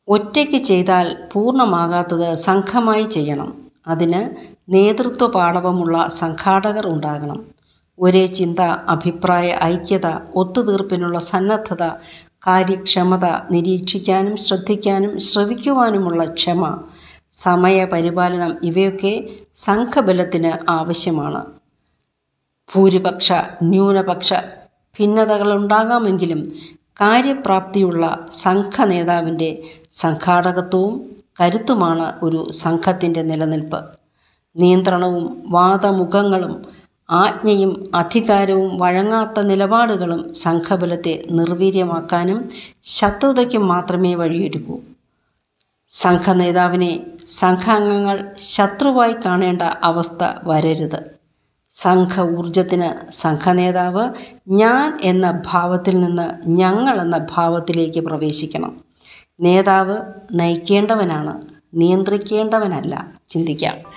ഒറ്റയ്ക്ക് ചെയ്താൽ പൂർണ്ണമാകാത്തത് സംഘമായി ചെയ്യണം അതിന് നേതൃത്വ പാടവമുള്ള സംഘാടകർ ഉണ്ടാകണം ഒരേ ചിന്ത അഭിപ്രായ ഐക്യത ഒത്തുതീർപ്പിനുള്ള സന്നദ്ധത കാര്യക്ഷമത നിരീക്ഷിക്കാനും ശ്രദ്ധിക്കാനും ശ്രവിക്കുവാനുമുള്ള ക്ഷമ സമയപരിപാലനം ഇവയൊക്കെ സംഘബലത്തിന് ആവശ്യമാണ് ഭൂരിപക്ഷ ന്യൂനപക്ഷ ഭിന്നതകളുണ്ടാകാമെങ്കിലും കാര്യപ്രാപ്തിയുള്ള സംഘ നേതാവിൻ്റെ സംഘാടകത്വവും കരുത്തുമാണ് ഒരു സംഘത്തിൻ്റെ നിലനിൽപ്പ് നിയന്ത്രണവും വാദമുഖങ്ങളും ആജ്ഞയും അധികാരവും വഴങ്ങാത്ത നിലപാടുകളും സംഘബലത്തെ നിർവീര്യമാക്കാനും ശത്രുതയ്ക്കും മാത്രമേ വഴിയൊരുക്കൂ സംഘനേതാവിനെ സംഘാംഗങ്ങൾ ശത്രുവായി കാണേണ്ട അവസ്ഥ വരരുത് സംഘ ഊർജത്തിന് സംഘനേതാവ് ഞാൻ എന്ന ഭാവത്തിൽ നിന്ന് ഞങ്ങൾ എന്ന ഭാവത്തിലേക്ക് പ്രവേശിക്കണം നേതാവ് നയിക്കേണ്ടവനാണ് നിയന്ത്രിക്കേണ്ടവനല്ല ചിന്തിക്കാം